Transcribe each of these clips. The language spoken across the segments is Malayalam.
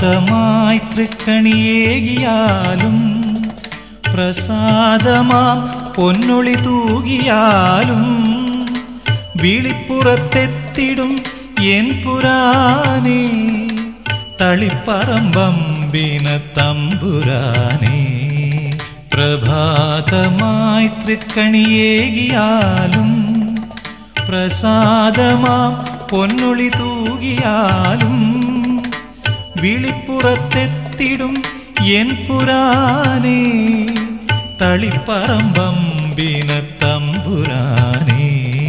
പ്രഭാതമായി തൃക്കണിയേകിയാലും പ്രസാദമാം പൊന്നൊളി തൂകിയാലും വിളിപ്പുറത്തെത്തിടും എൻ പുരാനേ തളിപ്പറമ്പമ്പിന തമ്പുരാനേ പ്രഭാതമായി തൃക്കണിയേകിയാലും പ്രസാദമാം പൊന്നൊളി തൂകിയാലും വിളിപ്പുറത്തെത്തിടും എൻ പുരാനേ തളിപ്പറമ്പമ്പിന തമ്പുരാനേ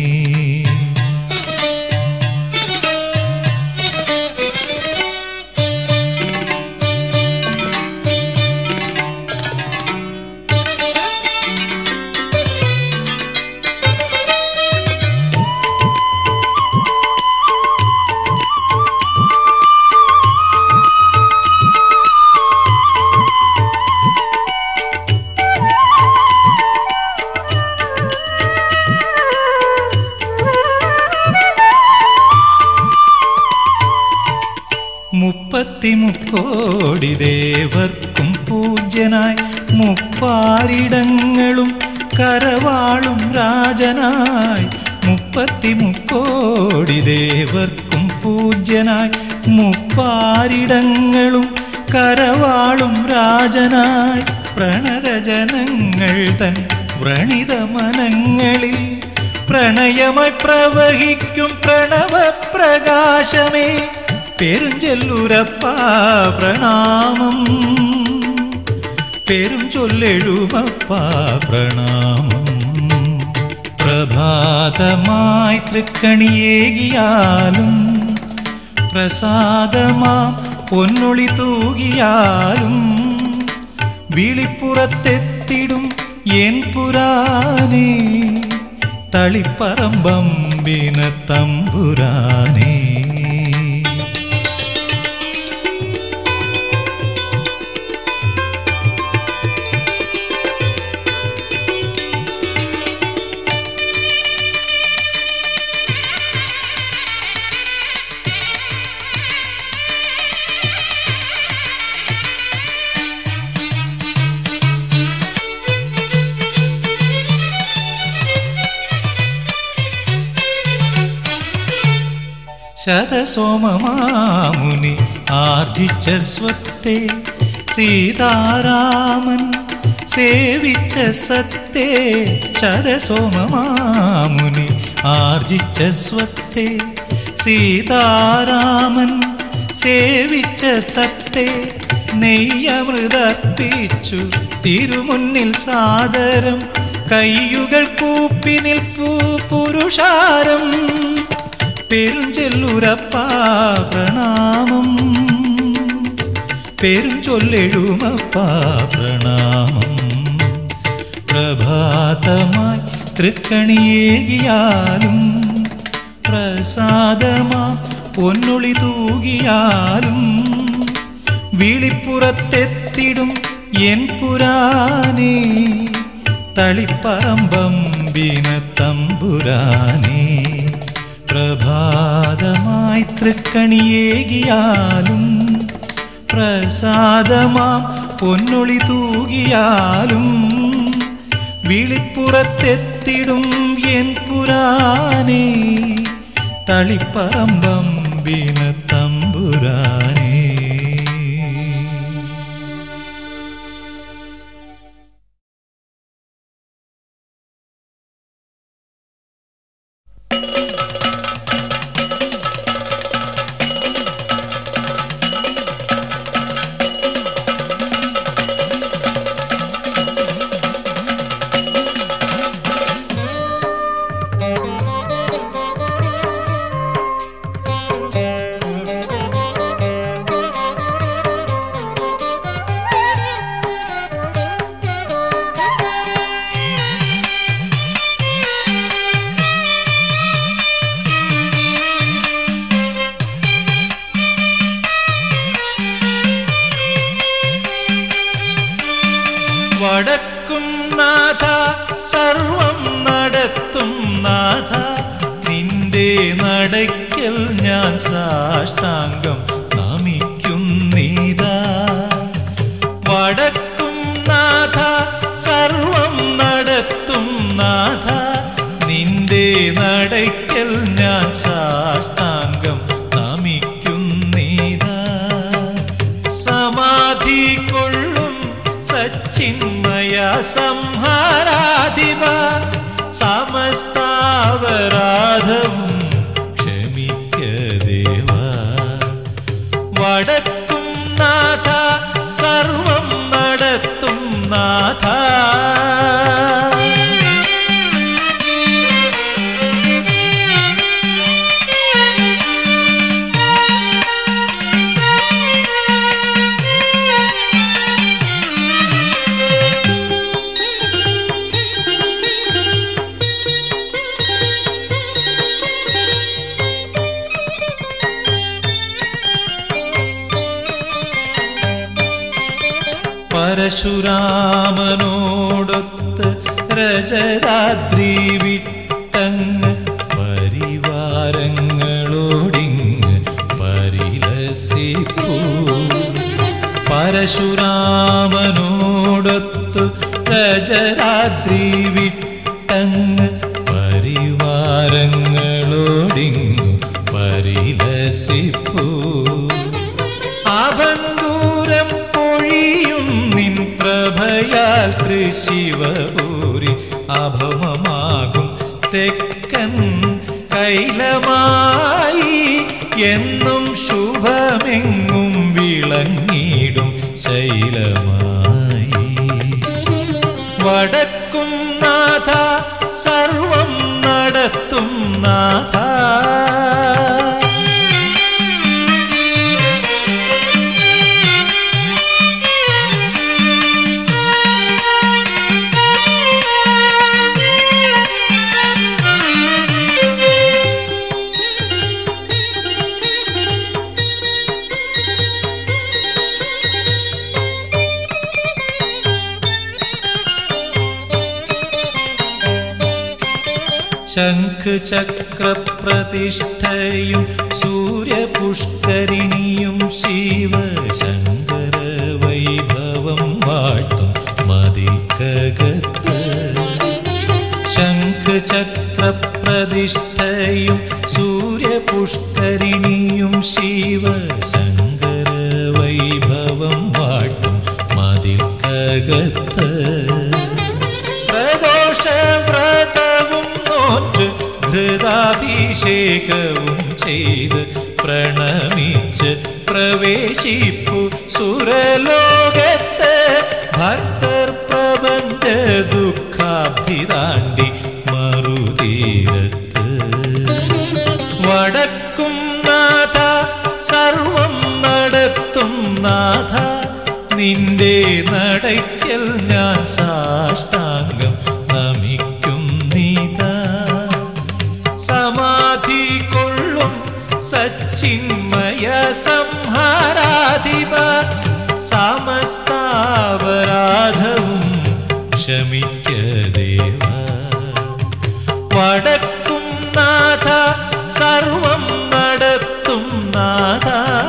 മുപ്പത്തിമുക്കോടി ദേവർക്കും പൂജ്യനായി മുപ്പാരിടങ്ങളും കരവാളും രാജനായി മുപ്പത്തിമുക്കോടി ദേവർക്കും പൂജ്യനായി മുപ്പാരിടങ്ങളും കരവാളും രാജനായി പ്രണതജനങ്ങൾ തൻ വ്രണിത മനങ്ങളിൽ പ്രണയമായി പ്രവഹിക്കും പ്രണവപ്രകാശമേ പെരുഞ്ചൊല്ലുരപ്പ പ്രണാമം പെരും ചൊല്ലെഴുമപ്പ പ്രണാമം പ്രഭാതമായി തൃക്കണിയേകിയാലും പ്രസാദമാ പൊന്നൊളി തൂകിയാലും വിളിപ്പുറത്തെത്തിടും എൻ പുരാനേ തളിപ്പറമ്പമ്പിന തമ്പുരാനേ ശതസോമമാമുനി ആർജിച്ച സ്വത്തെ സീതാരാമൻ സേവിച്ച സത്തെ ശതസോമമാമുനി ആർജിച്ച സ്വത്തെ സീതാരാമൻ സേവിച്ച സത്തെ നെയ്യമൃതർപ്പിച്ചു തിരുമുന്നിൽ സാദരം കയ്യുകൾ കൂപ്പി നിൽപ്പൂ പുരുഷാരം പെരുഞ്ചൊല്ലുരപ്പ പ്രണാമം പെരും ചൊല്ലെഴുമപ്പ പ്രണാമം പ്രഭാതമായി തൃക്കണിയേകിയാലും പ്രസാദമാ പൊന്നൊളി തൂകിയാലും വിളിപ്പുറത്തെത്തിടും എൻ പുരാനേ തളിപ്പറമ്പമ്പിന തമ്പുരാനേ പ്രഭാതമായി തൃക്കണിയേകിയാലും പ്രസാദമാം പൊന്നൊളി തൂകിയാലും വിളിപ്പുറത്തെത്തിടും എൻ പുരാനേ തളിപ്പറമ്പമ്പിന തമ്പുരാനേ വടക്കും നാഥ സർവം നടത്തും നാഥ നിന്റെ നടയ്ക്കൽ ഞാൻ സാഷ്ടാംഗം നമിക്കും നീ നടയ്ക്കൽ ഞാൻ സാഷ്ടാംഗം നമിക്കുന്നീതാ സമാധി കൊള്ളും സച്ചിന്മയ സംഹാരാധിപ സമസ്താവരാധവും ക്ഷമിക്ക ദേവ വടക്കും നാഥ സർവം നടത്തും നാഥ പരശുരാമനോടൊത്ത് രജരാദ്രി വിട്ടങ്ങ് പരിവാരങ്ങളോടിങ്ങ് പരിലസിപ്പൂ പരശുരാമനോടൊത്തു രജരാദ്രി വിട്ടങ്ങ് പരിവാരങ്ങളോടിങ്ങു പരിലസിപ്പൂ അഭംഗൂരം പൊഴിയും നിൻ പ്രഭയാൽ തൃശിവപൂരി അഭമമാകും തെക്കൻ കൈലമായി എന്നും ശുഭമെങ്ങും വിളങ്ങിടും ശൈലമായി വടക്കും നാഥ സർവം നടത്തും നാഥ ശംഖചക്രപ്രതിഷ്ഠയും സൂര്യപുഷ്കരിണിയും ശിവശങ്കര വൈഭവം വാഴ്ത്തും മതിൽക്കകത്ത് ശംഖചക്രപ്രതിഷ്ഠയും സൂര്യപുഷ്കരിണിയും ശിവശങ്കര വൈഭവം വാഴ്ത്തും മതിൽക്കകത്ത് പ്രദോഷവ്രതവും നോറ്റ് ധൃതാഭിഷേകവും ചെയ്ത് പ്രണമിച്ച് പ്രവേശിപ്പു സുരലോകത്ത് ഭക്തർ പ്രപഞ്ച ദുഃഖാബ്ധി താണ്ടി മറുതീരത്ത് വടക്കും നാഥ സർവം നടത്തും നാഥ നിന്റെ നടയ്ക്കൽ ഞാൻ സാഷ്ടാംഗം നമിക്കും നീതാ സമാധി കൊള്ളും സച്ചിന്മയ സംഹാരാധിപ സമസ്താപരാധവും ക്ഷമിക്ക ദേവ വടക്കും നാഥ സർവം നടത്തും നാഥ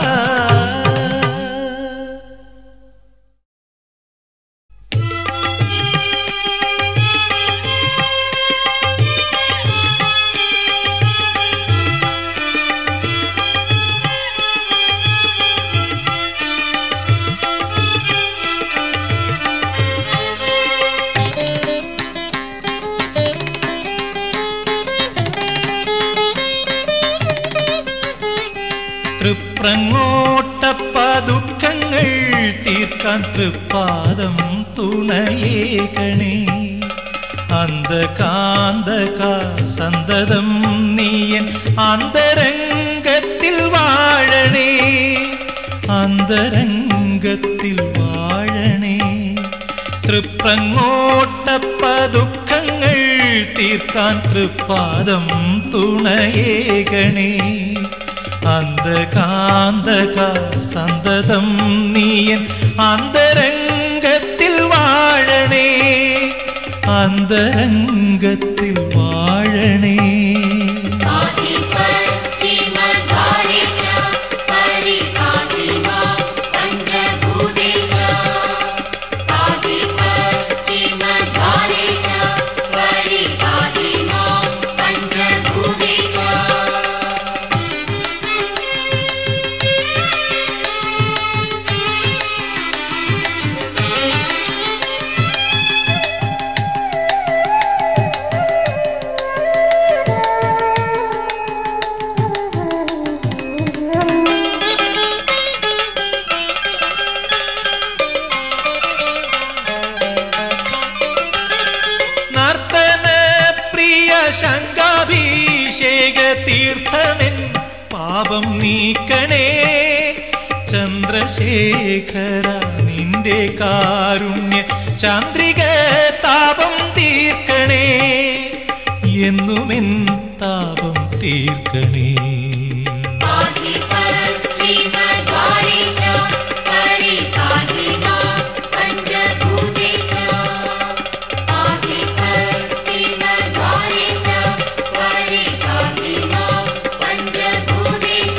തൃപ്രങ്ങോട്ടപ്പ ദുഃഖങ്ങൾ തീർക്കാൻ തൃപ്പാദം തുണയേകണേ അന്ധകാന്തക സന്തതം നീയൻ അന്തരംഗത്തിൽ വാഴണേ അന്തരംഗത്തിൽ വാഴണേ തൃപ്രങ്ങോട്ടപ്പ ദുഃഖങ്ങൾ തീർക്കാൻ തൃപ്പാദം തുണയേകണേ അന്ധകാന്തക സന്തതം നീയൻ അന്തരംഗത്തിൽ വാഴണേ അന്തരംഗത്തിൽ വാഴണേ पाहि पश्चिमद्वारेश परिपाहि मां पञ्चभूतेश पाहि पश्चिमद्वारेश परिपाहि मां पञ्च ഗംഗാഭിഷേക തീർത്ഥമെൻ പാപം നീക്കണേ ചന്ദ്രശേഖര നിന്റെ കാരുണ്യ ചന്ദ്രിക താപം തീർക്കണേ എന്നുമെൻ താപം തീർക്കണേ पाहि पश्चिमद्वारेश परिपाहि मां पञ्चभूतेश पाहि पश्चिमद्वारेश परिपाहि मां पञ्चभूतेश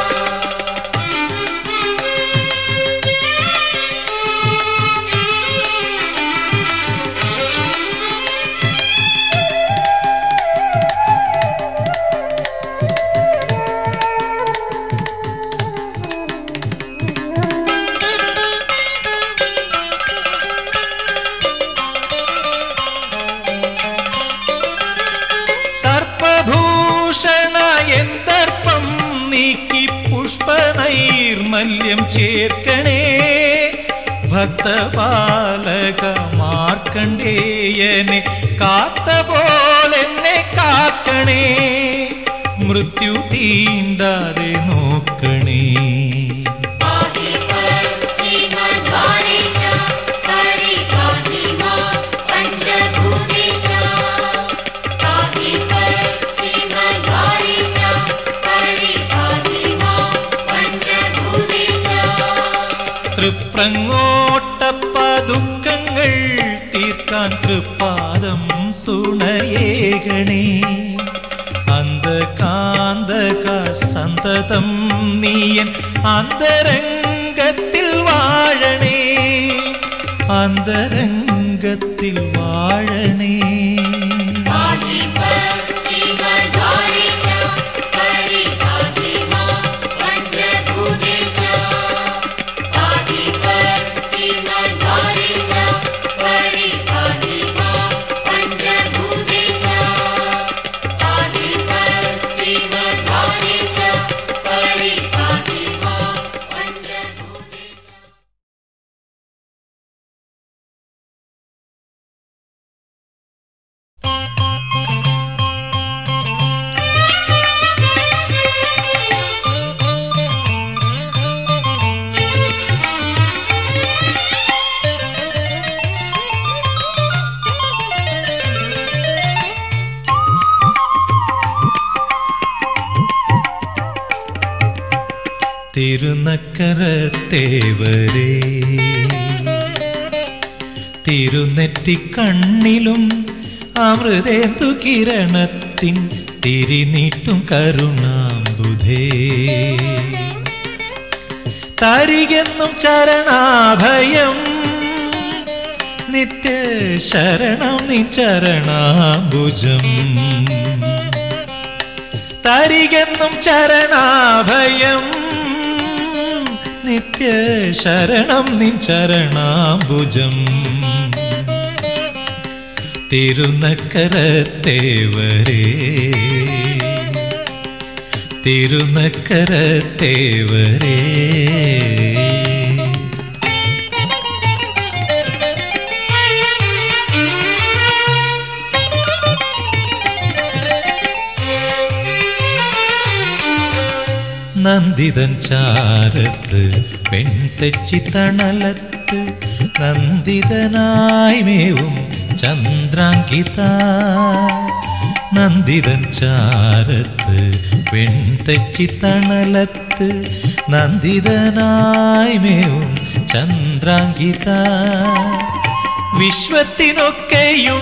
സർപ്പഭൂഷണ എന്തർപ്പം നീക്കി പുഷ്പനൈർമല്യം ചേർക്കണേ ഭക്തപാലക മാർക്കണ്ടേയനെ കാത്ത പോലെന്നെ കാക്കണേ മൃത്യു തീണ്ടാതെ നോക്കണേ पाहि पश्चिमद्वारेश परिपाहि मां पञ्चभूतेश पाहि पश्चिमद्वारेश परिपाहि मां पञ्चभूतेश തൃപ്രങ്ങോട്ടപ്പ ദുഃഖങ്ങൾ തീർക്കാൻ തൃപ്പാദം തുണയേകണേ അന്ധകാന്തക സന്തതം നീയൻ അന്തരംഗത്തിൽ വാഴണേ അന്തരംഗത്തിൽ വാഴണേ पाहि पश्चिमद्वारेश परिपाहि मां पञ्चभूतेश पाहि पश्चिमद्वारेश परिपाहि मां पञ्चभूतेश पाहि पश्चिमद्वारेश परिपाहि मां पञ्चभूतेश തിരുനക്കരത്തേവരേ തിരുനെറ്റിക്കണ്ണിലും അമൃതേന്ദു കിരണത്തിൻ തിരിനീട്ടും കരുണാംബുധേ തരികെന്നും ചരണാഭയം നിത്യ ശരണം നി ചരണാംബുജം തരികെന്നും ചരണാഭയം നിത്യ ശരണം നിൻ ചരണാംബുജം തിരുനക്കരത്തേവരേ തിരുനക്കരത്തേവരേ നന്ദിതൻ ചാരത്ത് പെൺതെച്ചി തണലത്ത് നന്ദിതനായി മേവും ചന്ദ്രാങ്കിത നന്ദിതൻ ചാരത്ത് പെൺതെച്ചി തണലത്ത് നന്ദിതനായി മേവും ചന്ദ്രാങ്കിത വിശ്വത്തിനൊക്കെയും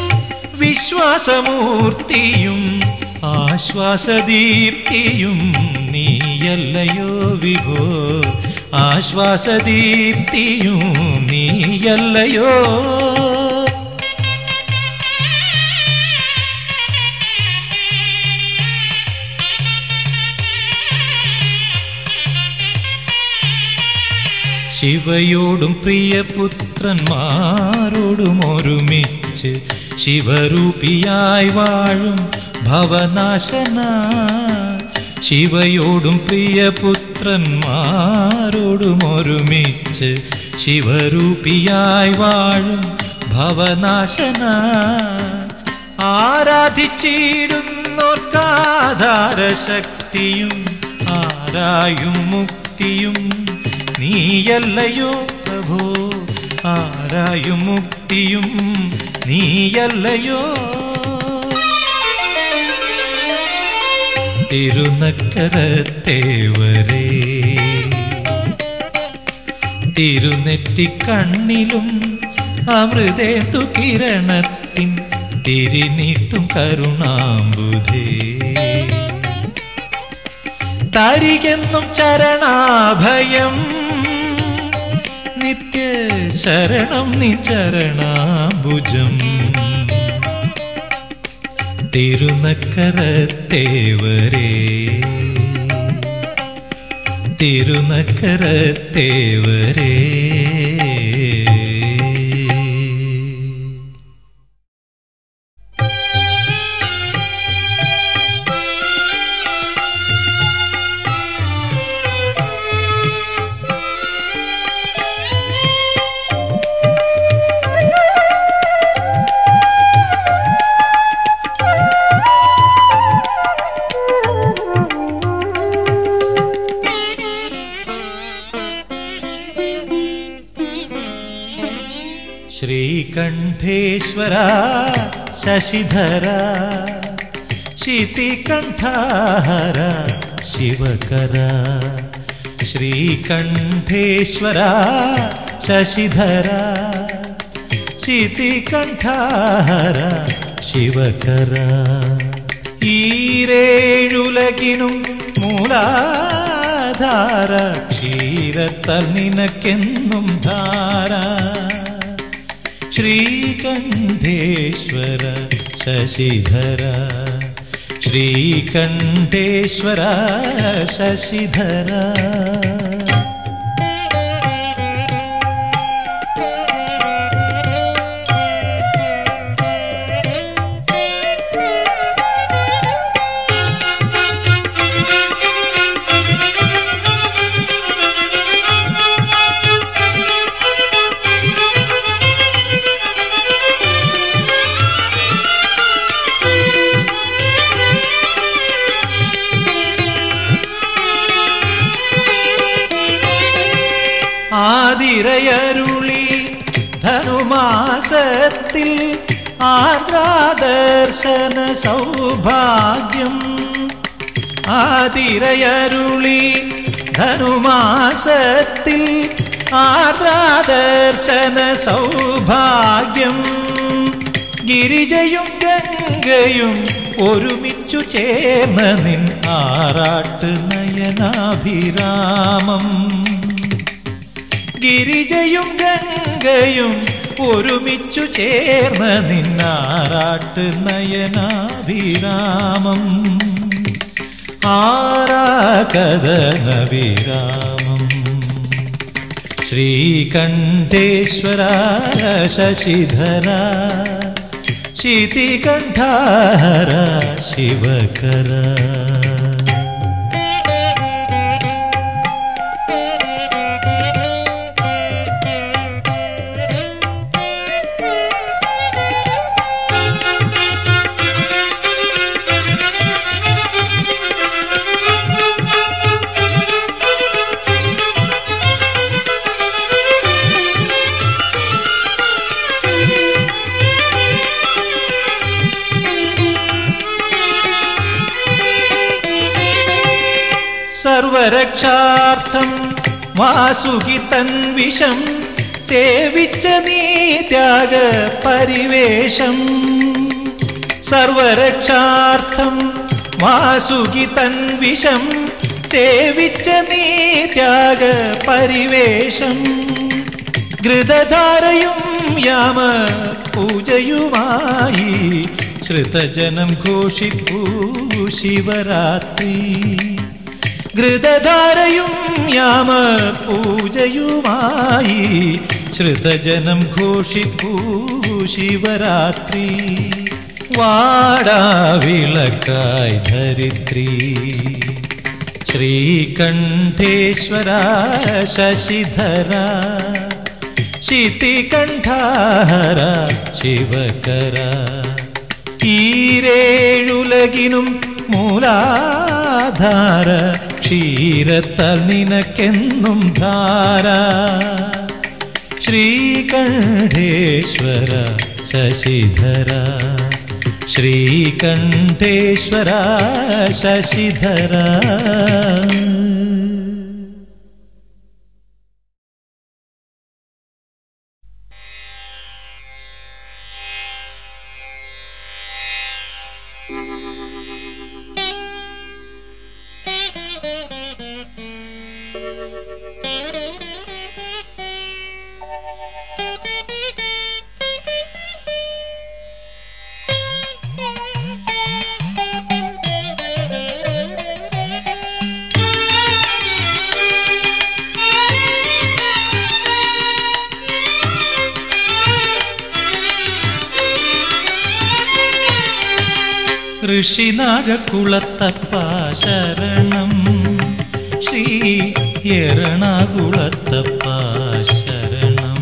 വിശ്വാസമൂർത്തിയും ആശ്വാസദീപ്തിയും നീയല്ലയോ വിഭോ ആശ്വാസദീപ്തിയും നീയല്ലയോ ശിവയോടും പ്രിയപുത്രന്മാരോടും ഒരുമിച്ച് ശിവരൂപിയായി വാഴും ഭവനാശന ശിവയോടും പ്രിയപുത്രന്മാരോടും ഒരുമിച്ച് ശിവരൂപിയായി വാഴും ഭവനാശന ആരാധിച്ചിടുന്നോർക്കാധാരശക്തിയും ആരായും മുക്തിയും നീയല്ലയോ പ്രഭോ ആരായും മുക്തിയും നീയല്ലയോ തിരുനക്കരത്തേവരേ തിരുനെറ്റിക്കണ്ണിലും അമൃതേന്ദു കിരണത്തിൻ തിരിനീട്ടും കരുണാമ്പുധേ തരികെന്നും ചരണാഭയം നിത്യ ശരണം നി ചരണാഭുജം തിരുനക്കരത്തേവരേ തിരുനക്കരത്തേവരേ ശ്രീകണ്ഠേശ്വര ശശിധര ശിതികണ്ഠാഹര ശിവകര ശ്രീകണ്ഠേശ്വര ശശിധര ശിതികണ്ഠാഹര ശിവകര ഈരേഴുലകിനും മൂലാധാര ക്ഷീരത്തൽ നിനക്കെന്നും ധാര ശ്രീകണ്ഠേശ്വര ശശിധര ശ്രീകണ്ഠേശ്വര ശശിധര ആതിരയരുളി ധനുമാസത്തിൽ ആർദ്രാദർശന സൗഭാഗ്യം ആതിരയരുളി ധനുമാസത്തിൽ ആർദ്രാദർശന സൗഭാഗ്യം ഗിരിജയും ഗംഗയും ഒരുമിച്ചു ചേർന്ന നിൻ ആറാട്ട് നയനാഭിരാമം ഗിരിജയും ഗംഗയും ഒരുമിച്ചു ചേർന്ന നിന്നാറാട്ട് നയനാഭിരാമം ആരാകദന വിരാമം ശ്രീകണ്ഠേശ്വര ശശിധര ശിതികണ്ഠാര ശിവകര സർവരക്ഷാർത്ഥം വാസുകി തൻ വിഷം സേവിച്ച നീ ത്യാഗ പരിവേഷം സർവരക്ഷാർത്ഥം വാസുകി തൻ വിഷം സേവിച്ച നീ ത്യാഗ പരിവേഷം ഘൃതധാരയും യാമ പൂജയുമായി ശ്രുതജനം ഘോഷിപ്പൂ ശിവരാത്രി ഘൃതധാരയും യാമ പൂജയുമായി ശ്രുതജനം ഘോഷിപ്പൂ ശിവരാത്രി വാടാവിളക്കായി ധരിത്രി ശ്രീകണ്ഠേശ്വര ശശിധര ശിതികണ്ഠാര ശിവകര ഈരേഴുലകിനും മൂലാധാര ക്ഷീരത്താൽ നിനക്കെന്നും ധാര ശ്രീകണ്ഠേശ്വര ശശിധര ശ്രീകണ്ഠേശ്വര ശശിധര ഋഷിനാഗക്കുളത്തപ്പ ശരണം ശ്രീ എറണാകുളത്തപ്പ ശരണം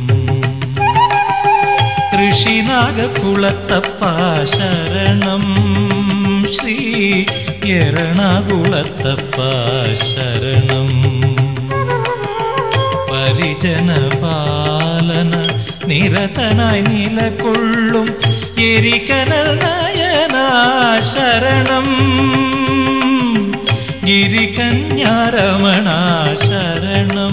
ഋഷിനാഗക്കുളത്തപ്പ ശരണം ശ്രീ എറണാകുളത്തപ്പ ശരണം പരിജനപാലന നിരതനായി നിലകൊള്ളും എരികനൽ നയന ശരണം ഗിരികന്യാരമണ ശരണം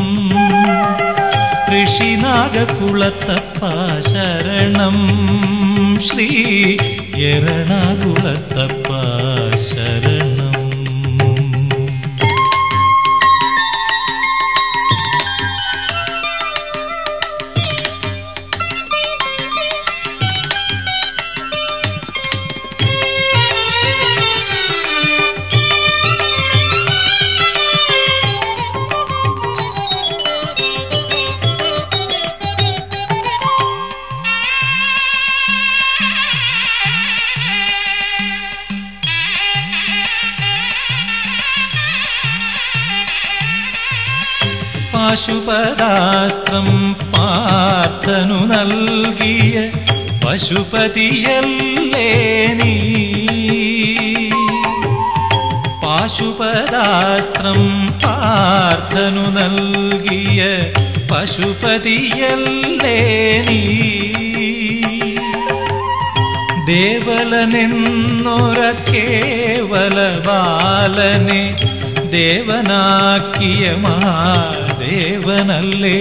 ഋഷിനാഗകുളത്തപ്പ ശരണം ശ്രീ എറണാകുളത്തപ്പ ശരണം പാശുപതാസ്ത്രം പാർത്ഥനു നൽകിയ പശുപതിയല്ലേ നീ പാശുപതാസ്ത്രം പാർത്ഥനു നൽകിയ പശുപതിയല്ലേ നീ ദേവലനെന്നൊര കേവല ബാലനെ ദേവനാക്കിയ മഹാദേവനല്ലേ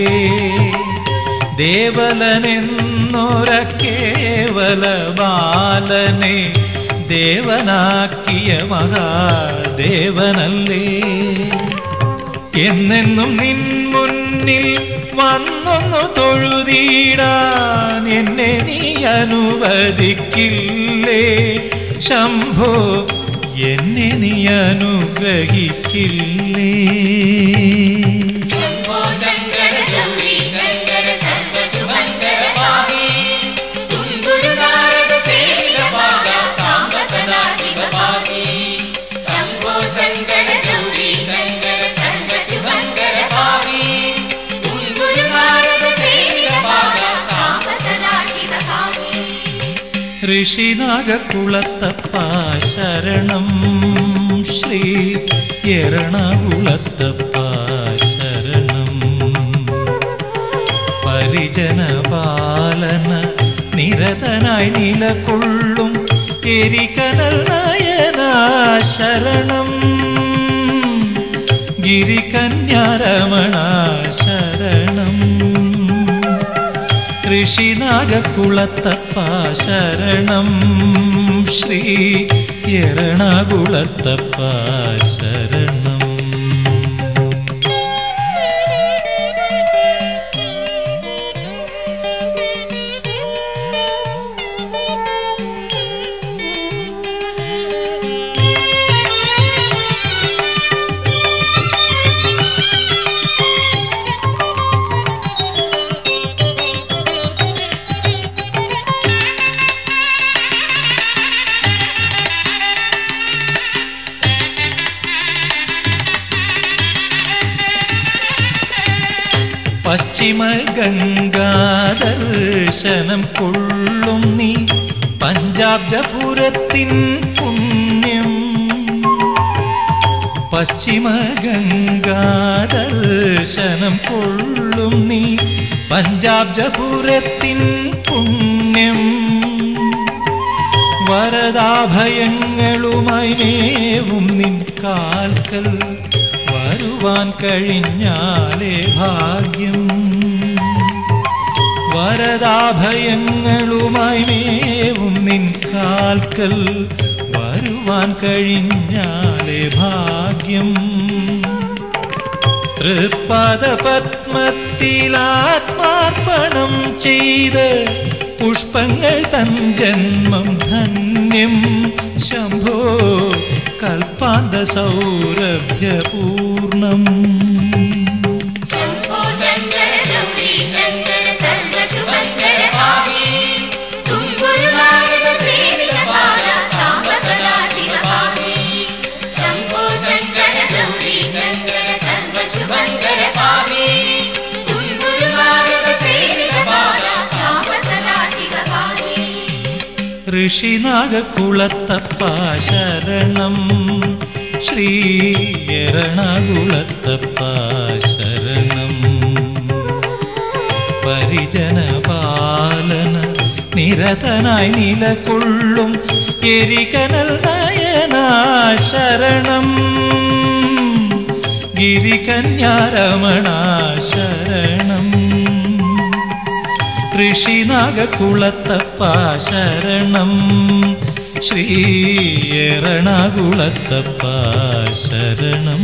ദേവലനെന്നൊര കേവല ബാലനെ ദേവനാക്കിയ മഹാദേവനല്ലേ എന്നെന്നും നിൻ മുന്നിൽ വന്നൊന്നു തൊഴുതിടാൻ എന്നെ നീ അനുവദിക്കില്ലേ ശംഭോ എന്നെ നീ അനുഗ്രഹിക്കില്ലേ ശംഭോ ശങ്കര ഗൗരി ശങ്കര സർവശുഭങ്കര പാഹി തുമ്പുരു നാരദ സേവിത പാദ സാംബ സദാശിവ പാഹി ശംഭോ ശങ്കര ഗൗരി ശങ്കര സർവശുഭങ്കര പാഹി തുമ്പുരു നാരദ സേവിത പാദ സാംബ സദാശിവ പാഹി ഋഷിനാഗക്കുളത്തപ്പ ശരണം ശ്രീ എറണാകുളത്തപ്പ ശരണം പരിജനപാലന നിരതനായി നിലകൊള്ളും എരികനൽ നയന ശരണം ഗിരികന്യാരമണ ശരണം ഋഷിനാഗക്കുളത്തപ്പ ശരണം ശ്രീ എറണാകുളത്തപ്പ ശരണം പശ്ചിമ ഗംഗാദർശനം കൊള്ളും നീ പഞ്ചാബ്ജപുരത്തിൻ പുണ്യം പശ്ചിമഗംഗാദർശനം കൊള്ളും നീ പഞ്ചാബ്ജപുരത്തിൻ പുണ്യം വരദാഭയങ്ങളുമായി മേവും നിൻ കാൽക്കൽ വരുവാൻ കഴിഞ്ഞാലേ ഭാഗ്യം വരദാഭയങ്ങളുമായി മേവും നിൻ കാൽക്കൽ വരുവാൻ കഴിഞ്ഞാലേ ഭാഗ്യം തൃപ്പദ പത്മത്തിലാത്മാർപ്പണം ചെയ്ത് പുഷ്പങ്ങൾ തൻ ജന്മം ധന്യം ശംഭോ കൽപ്പാന്ത സൗരഭ്യപൂർണം ശംഭോ ശങ്കര ഗൗരി ശങ്കര സർവശുഭങ്കര പാഹി തുമ്പുരുനാരദ സേവിത പാദ സാംബ സദാശിവ പാഹി ശംഭോ ശങ്കര ഗൗരി ശങ്കര സർവശുഭങ്കര പാഹി തുമ്പുരുനാരദ സേവിത പാദ സാംബ സദാശിവ പാഹി ഋഷിനാഗക്കുളത്തപ്പ ശരണം ശ്രീ എറണാകുളത്തപ്പ ശരണം പരിജനപാലന നിരതനായി നിലകൊള്ളും എരികനൽ നയന ശരണം ഗിരികന്യാരമണ ശരണം ഋഷിനാഗക്കുളത്തപ്പ ശരണം ശ്രീ എറണാകുളത്തപ്പ ശരണം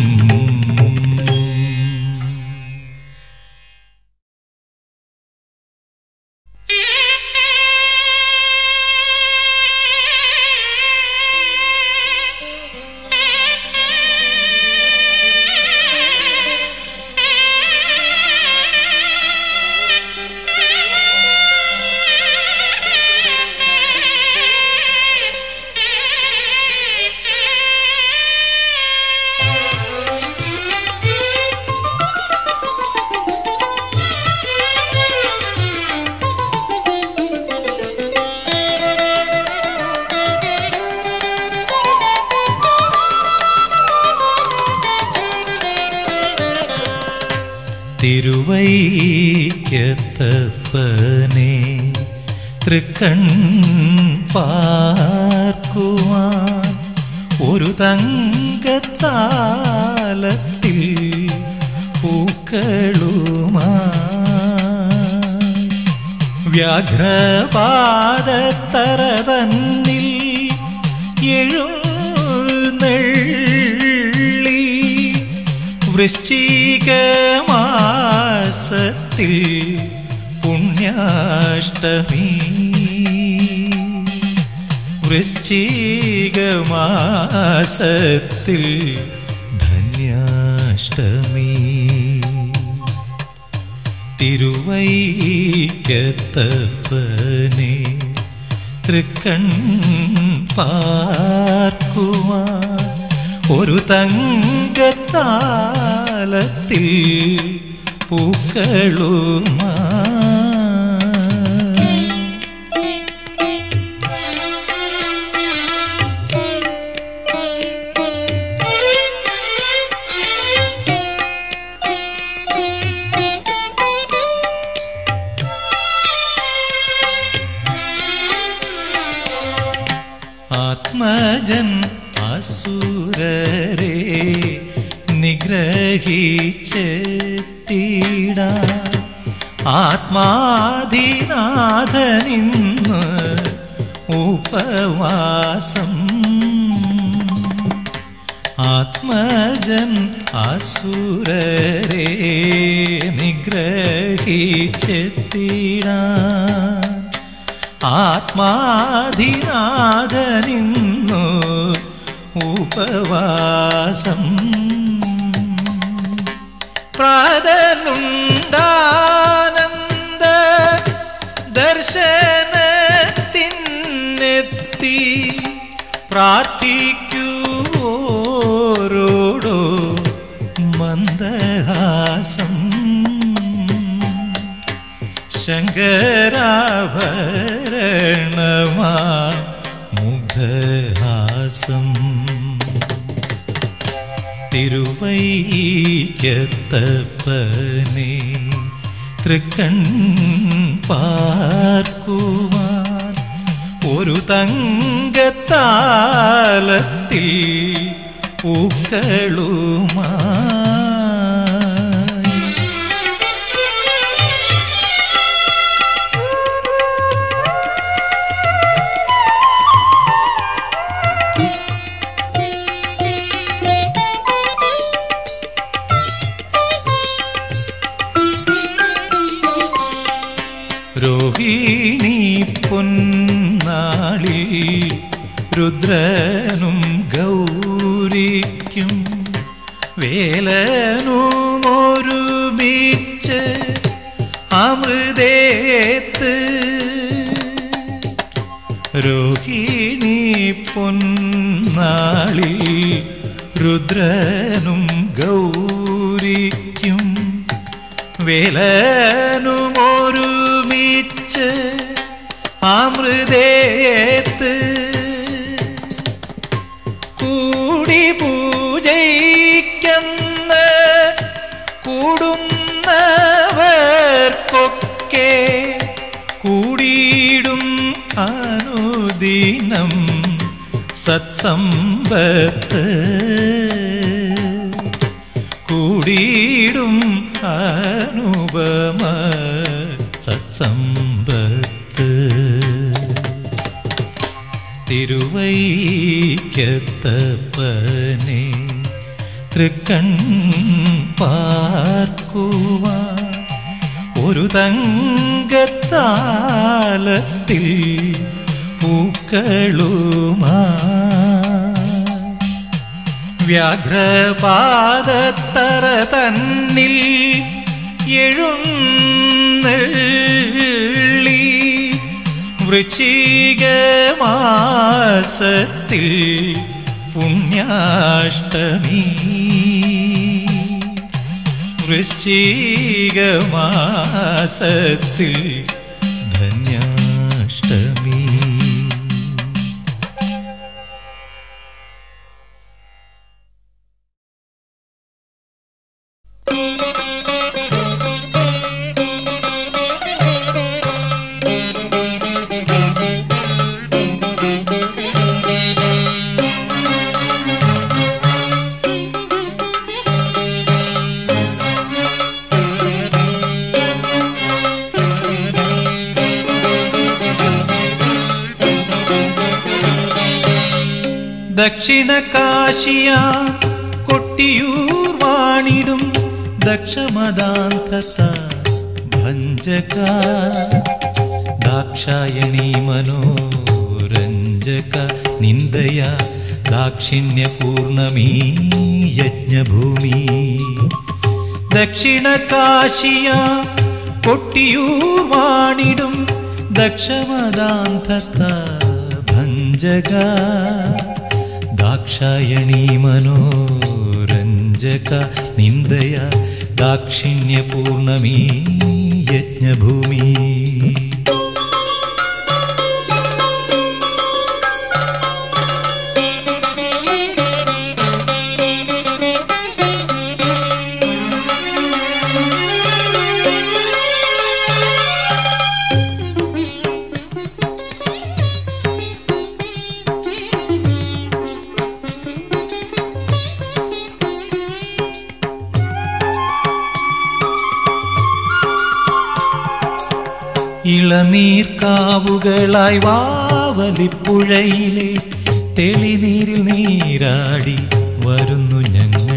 തിരുവൈക്കത്തപ്പനെ തൃക്കൺ പാർക്കുവാൻ ഒരു തങ്കത്താലത്തിൽ പൂക്കളുമായി വ്യാഘ്രപാദത്തറതന്നിൽ എഴുന്നള്ളി വൃശ്ചികമാസത്തിൽ പുണ്യാഷ്ടമി വൃശ്ചികമാസത്തിൽ ധന്യാഷ്ടമി തിരുവൈക്കത്തപ്പനെ തൃക്കൺ പാർക്കുവാൻ ഒരു തങ്കത്താലത്തിൽ പൂക്കളുമാ ആത്മജൻ അസുരരെ നിഗ്രഹിച്ചെത്തിടാൻ ആത്മാധിനാഥനിന്ന് ഉപവാസം ആത്മജൻ അസുരരെ നിഗ്രഹിച്ചെത്തിടാൻ ആത്മാധിനാഥനിന്നു ഉപവാസം പ്രാതനുണ്ടാനന്ദ ദർശനത്തിനെത്തി പ്രാർത്ഥിക്കുവോരോടോ മന്ദഹാസം ശങ്കരാഭരണ ലക്ഷണമാ മുഗ്ധഹാസം തിരുവൈക്കത്തപ്പനെ തൃക്കൺ പാർക്കുവാൻ ഒരു തങ്കത്താലത്തിൽ പൂക്കളുമായി രോഹിണി പൊന്നാളിൽ രുദ്രനും ഗൗരിക്കും വേലനും ഒരുമിച്ച് അമൃതേത്ത് രോഹിണി പൊന്നാളിൽ രുദ്രനും ഗൗരിക്കും വേലനുമൊരുമിച്ച് അമൃതേത്ത് കൂടി പൂജയ്ക്കെന്ന് കൂടുന്നവർക്കൊക്കെ കൂടിയിടും അനുദിനം സത്സമ്പത്ത് കൂടിയിടും അനുപമ സത്സമ്പത്ത് തിരുവൈക്കത്തപ്പനെ തൃക്കൺ പാർക്കുവാൻ ഒരു തങ്കത്താലത്തിൽ പൂക്കളുമാ വ്യാഘ്രപാദത്തറ തന്നിൽ എഴുന്നള്ളി വൃശ്ചികമാസത്തിൽ പുണ്യാഷ്ടമി വൃശ്ചികമാസത്തിൽ ധന്യാഷ്ടമി ദക്ഷിണ കാശിയ കൊട്ടിയൂർ വാണിടും ദക്ഷമദാന്തത ഭഞ്ജക ദാക്ഷായണി മനോരഞ്ജക നിന്ദയ ദാക്ഷിണ്യപൂർണമീ യജ്ഞഭൂമി ദക്ഷിണ കാശിയ കൊട്ടിയൂർ വാണിടും ദക്ഷമദാന്തത ഭഞ്ജക ദാക്ഷായണി മനോരഞ്ജക നിന്ദയ ദാക്ഷിണ്യപൂർണമീ യജ്ഞഭൂമി ഇളനീർക്കാവുകളായി വാവലിപ്പുഴയിലെ തെളിനീരിൽ നീരാടി വരുന്നു ഞങ്ങൾ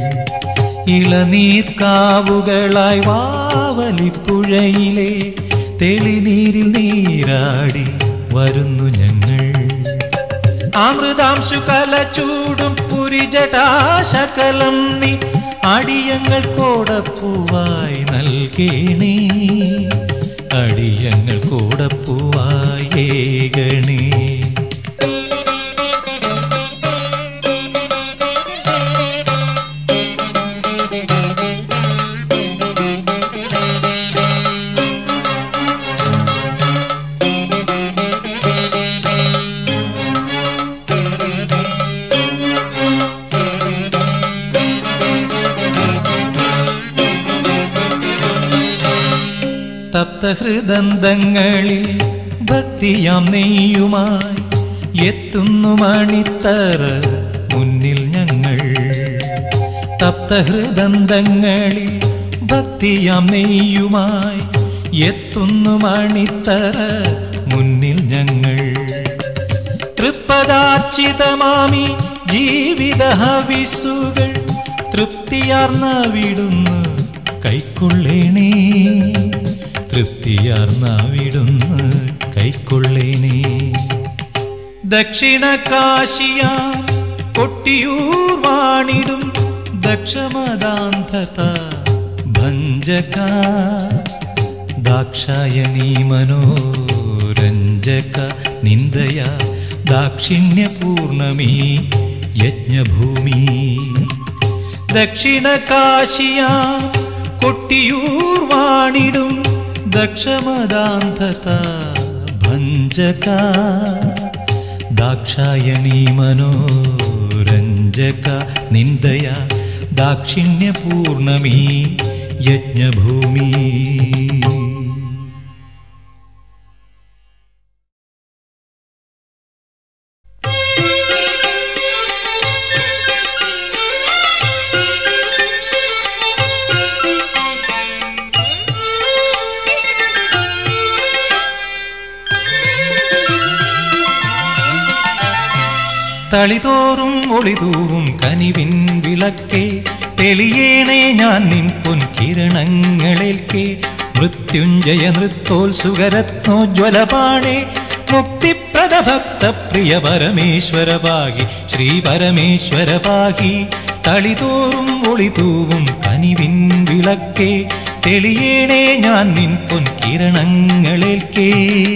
ഇളനീർക്കാവുകളായി വാവലിപ്പുഴയിലെ തെളിനീരിൽ നീരാടി വരുന്നു ഞങ്ങൾ അമൃതാംശു കലചൂടും പുരിജടാശകലം നീ അടിയങ്ങൾ കോടപ്പൂവായി നൽകേണേ അടിയങ്ങൾ കോടപ്പൂവായി ഏകണേ തപ്തഹൃദന്തങ്ങളിൽ ഭക്തിയാം നെയ്യുമായി എത്തുന്നു മണിത്തറ മുന്നിൽ ഞങ്ങൾ തപ്തഹൃദന്തങ്ങളിൽ ഭക്തിയാം നെയ്യുമായി എത്തുന്നു മണിത്തറ മുന്നിൽ ഞങ്ങൾ തൃപ്പദാർച്ചിതമാമി ജീവിത ഹവിസുകൾ തൃപ്തിയാർന്ന വിടുന്നു കൈക്കൊള്ളേണേ തൃപ്തിയാർന്ന വിടുന്നു കൈക്കൊള്ളേണേ ദക്ഷിണ കാശിയ കൊട്ടിയൂർ വാണിടും ദക്ഷമദാന്ധത ഭഞ്ജക ദാക്ഷായണീ മനോരഞ്ജക നിന്ദയ ദാക്ഷിണ്യപൂർണമീ യജ്ഞഭൂമി ദക്ഷിണ കാശിയ കൊട്ടിയൂർ വാണിടും ദക്ഷമദാന്ധത ഭഞ്ജക ദാക്ഷായണീ മനോരഞ്ജക നിന്ദയ ദാക്ഷിണ്യപൂർണമീ യജ്ഞഭൂമി തളിതോറും ഒളിതൂവും കനിവിൻ വിളക്കേ തെളിയേണേ ഞാൻ നിൻ പൊൻകിരണങ്ങളേൽക്കേ മൃത്യുഞ്ജയ നൃത്തോത്സുകരത്നോജ്വലപാണേ മുക്തിപ്രദ ഭക്ത പ്രിയ പരമേശ്വര പാകി ശ്രീ പരമേശ്വര പാകി തളിതോറും ഒളിതൂവും കനിവിൻ വിളക്കേ തെളിയേണേ ഞാൻ നിൻ പൊൻകിരണങ്ങളേൽക്കേ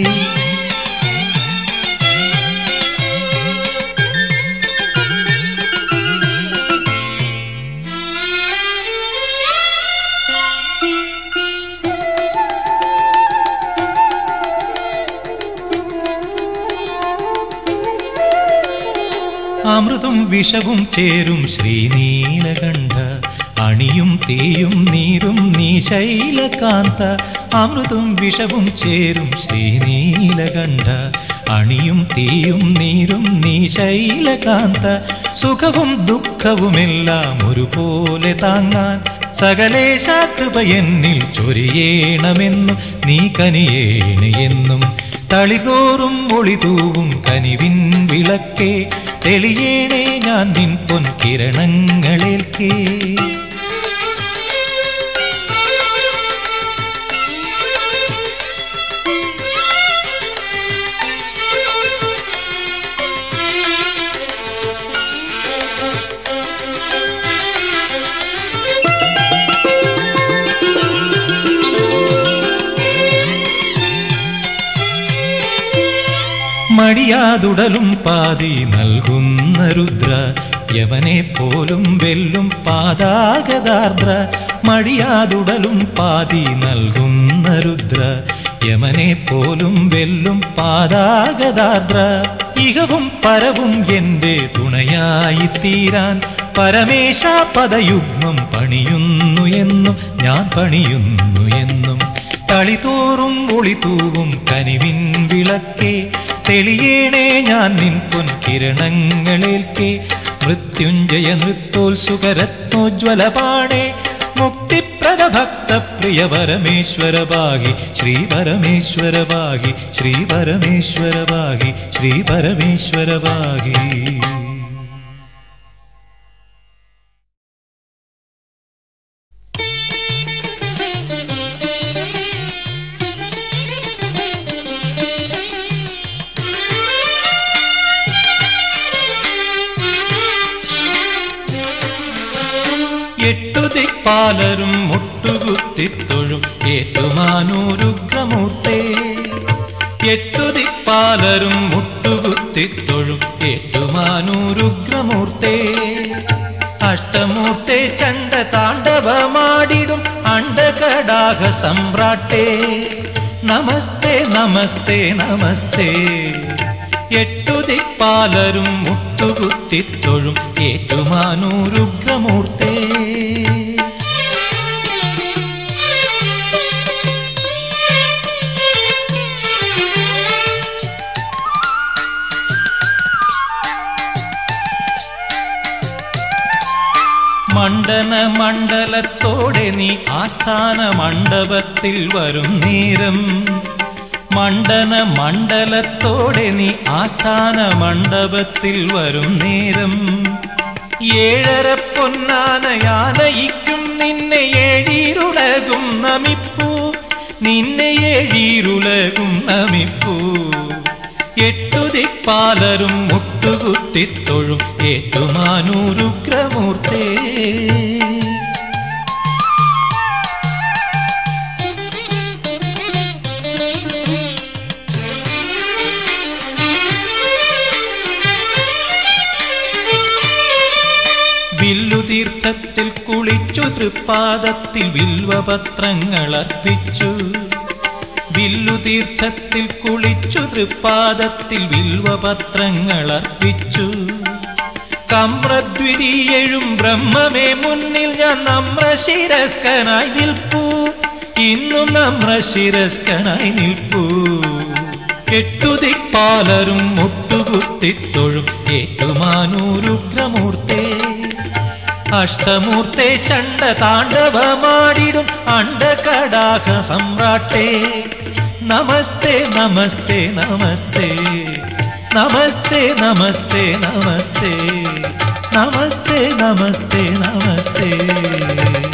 അമൃതും വിഷവും ചേരും ശ്രീനീലകണ്ഠ അണിയും തീയും നീരും നീ ശൈലകാന്ത അമൃതും വിഷവും ചേരും ശ്രീനീലകണ്ഠ അണിയും തീയും നീരും നീ ശൈലകാന്ത സുഖവും ദുഃഖവുമെല്ലാം ഒരുപോലെ താങ്ങാൻ സകലേശ കൃപ എന്നിൽ ചൊരിയേണമെന്നു നീ കനിയേണ എന്നും തളിതോറും ഒളിതൂവും കനിവിൻ വിളക്കേ തെളിയേണേ ഞാൻ നിൻ പൊൻകിരണങ്ങളേൽക്കേ മടിയാതുടലും പാതി നൽകുന്ന രുദ്ര യവനെ പോലും വെല്ലും പാതാഗതാർദ്ര മടിയാതുടലും പാതി നൽകുന്ന രുദ്ര യമനെ പോലും വെല്ലും പാതാഗതാർദ്ര ഇഹവും പരവും എന്റെ തുണയായി തീരാൻ പരമേശ പദയുഗ്മം പണിയുന്നു എന്നും ഞാൻ പണിയുന്നു എന്നും തളിതോറും ഒളിതൂവും കനിവിൻ വിളക്കേ തെളിയേണേ ഞാൻ നിൻ പൊൻകിരണങ്ങളേൽക്കേ മൃത്യുഞ്ജയ നൃത്തോത്സുകരത്നോജ്വലപാണേ മുക്തിപ്രദ ഭക്ത പ്രിയ പരമേശ്വര ഭാഗി ശ്രീ പരമേശ്വര ഭാഗി ശ്രീ പരമേശ്വര ഭാഗി ശ്രീ പരമേശ്വര ഭാഗി എട്ടു ദിക്പാലരും മുട്ടുകുത്തിത്തൊഴും ഏറ്റുമാനൂരുഗ്രമൂർത്തേ എട്ടു ദിക്പാലരും മുട്ടുകുത്തിത്തൊഴും ഏറ്റുമാനൂരുഗ്രമൂർത്തേ അഷ്ടമൂർത്തേ ചണ്ട താണ്ഡവമാടിടും അണ്ടകടാഹ സമ്രാട്ടേ നമസ്തേ നമസ്തേ നമസ്തേ എട്ടു ദിക്പാലരും മുട്ടുകുത്തിത്തൊഴും ഏറ്റുമാനൂരുഗ്രമൂർത്തേ മണ്ഡന മണ്ഡലത്തോടെ നീ ആസ്ഥാന മണ്ഡപത്തിൽ വരും നേരം മണ്ഡന മണ്ഡലത്തോടെ നീ ആസ്ഥാന മണ്ഡപത്തിൽ വരും നേരം ഏഴര പൊന്നാനയാനയിക്കും നിന്നെ ഏഴീരുലകും നമിപ്പൂ നിന്നെ ഏഴീരുലകും നമിപ്പൂ എട്ടു ദിപ്പാലരും മുട്ടുകുത്തിത്തൊഴും ഏറ്റുമാനൂരുഗ്രമൂർത്തേ വില്ലുതീർത്ഥത്തിൽ കുളിച്ചു തൃപ്പാദത്തിൽ വിൽവപത്രങ്ങൾ അർപ്പിച്ചു വില്ലുതീർത്ഥത്തിൽ കുളിച്ചു തൃപ്പാദത്തിൽ വിൽവപത്രങ്ങൾ അർപ്പിച്ചു കമ്രദ്വിതീയഴും ബ്രഹ്മമേ മുന്നിൽ ഞാൻ നമ്രശിരസ്കനായി നിൽപ്പൂ ഇന്നും നമ്രശിരസ്കനായി നിൽപ്പൂ എട്ടുതിപ്പാലരും മുട്ടുകുത്തിത്തൊഴും ഏറ്റുമാനൂരുഗ്രമൂർത്തേ അഷ്ടമൂർത്തെ ചണ്ട താണ്ഡവമാടിടും അണ്ടകടാഹ സമ്രാട്ടേ നമസ്തേ നമസ്തേ നമസ്തേ നമസ്തേ നമസ്തേ നമസ്തേ നമസ്തേ നമസ്തേ നമസ്തേ